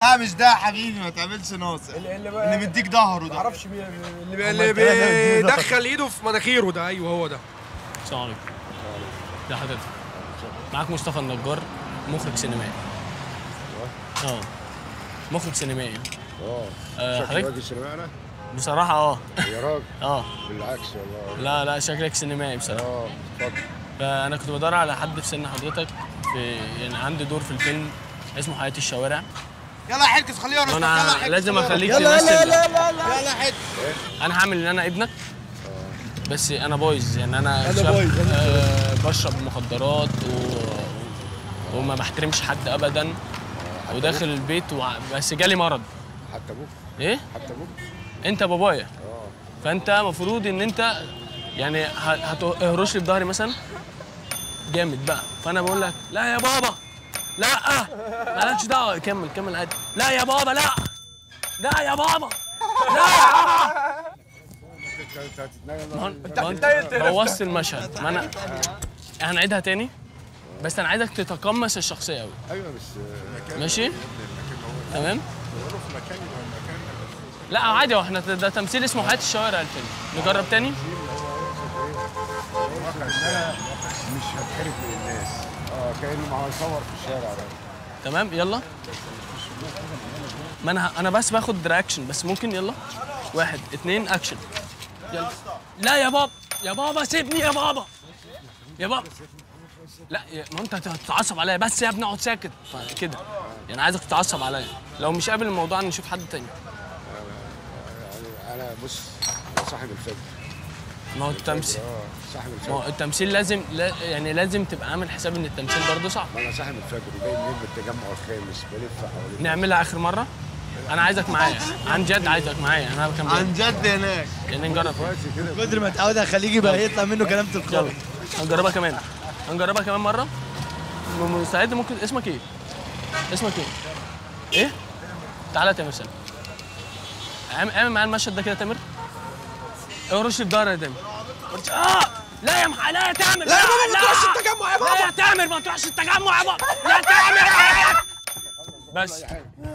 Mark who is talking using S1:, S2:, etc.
S1: لا مش ده يا حبيبي ما تعملش ناصر
S2: اللي اللي,
S1: اللي مديك ظهره ده
S2: معرفش مين اللي, بي... اللي بيدخل ايده في مناخيره ده ايوه هو ده
S3: السلام عليكم ده حضرتك معاك مصطفى النجار مخرج سينمائي اه مخرج سينمائي
S4: اه
S3: آه،
S4: شكل
S3: حضرتك
S4: راجل سينمائي
S3: بصراحة اه
S4: يا راجل
S3: اه
S4: بالعكس والله
S3: لا لا شكلك سينمائي بصراحة
S4: اه اتفضل
S3: فأنا كنت بدور على حد في سن حضرتك في يعني عندي دور في الفيلم اسمه حياة الشوارع
S1: يلا يا حركس خليه يرقص يلا
S3: وأنا
S1: حركس
S3: لازم
S1: خليه
S3: أخليك
S1: يرقص.
S3: تمثل
S1: يلا يلا حركس
S3: أنا هعمل إن أنا ابنك بس أنا بايظ يعني أنا
S2: أنا
S3: شاب
S2: بايظ، أنا
S3: آه بشرب مخدرات و... وما بحترمش حد أبدا وداخل البيت و... بس جالي مرض
S4: حتى ابوك
S3: إيه؟
S4: حتى ابوك
S3: أنت بابايا
S4: اه
S3: فانت المفروض ان انت يعني هتهرش لي في ظهري مثلا جامد بقى فانا بقول لك لا يا بابا لا مالكش دعوه كمل كمل عادي لا يا بابا لا لا يا بابا
S4: انت هتتنقل
S3: ما هو- ما هو انت بوظت المشهد ما انا هنعيدها تاني بس انا عايزك تتقمص الشخصيه قوي
S4: ايوه بس
S3: ماشي تمام لا عادي هو احنا ده ده تمثيل اسمه حياه الشوارع الفيلم نجرب تاني
S4: مش هتحرك من الناس اه كانه معاه يصور في الشارع ده
S3: تمام يلا ما انا انا بس باخد رياكشن بس ممكن يلا واحد اتنين اكشن يلا لا يا بابا يا بابا سيبني يا بابا يا بابا لا يا- ما انت هتتعصب عليا بس يا ابني اقعد ساكت كده يعني عايزك تتعصب عليا لو مش قابل الموضوع نشوف حد تاني
S4: يعني انا بص انا صاحب الفجر
S3: ما هو التمثيل
S4: اه صاحب
S3: ما
S4: الفجر
S3: هو التمثيل لازم لا يعني لازم تبقى عامل حساب ان التمثيل برضه صعب
S4: ما انا صاحب الفجر جاي منين من التجمع الخامس بلف حوالين
S3: نعملها اخر مره انا عايزك معايا عن جد عايزك معايا انا كان
S1: عن جد هناك
S3: يعني نجرب
S4: كويس كده
S1: قدر ما تعود هخليه يبقى يطلع منه كلام
S3: يلا
S1: تلقائي
S3: هنجربها كمان هنجربها كمان مره م- مساعد ممكن اسمك ايه اسمك ايه ايه تعالى يا تامر سلام اعمل اعمل معايا المشهد ده كده يا تامر اهرش في ظهري يا تامر ورش- اه لا يا مح... لا يا تامر
S2: لا يا بابا ما تروحش التجمع يا
S3: لا يا تامر ما تروحش التجمع يا بابا يا تامر بس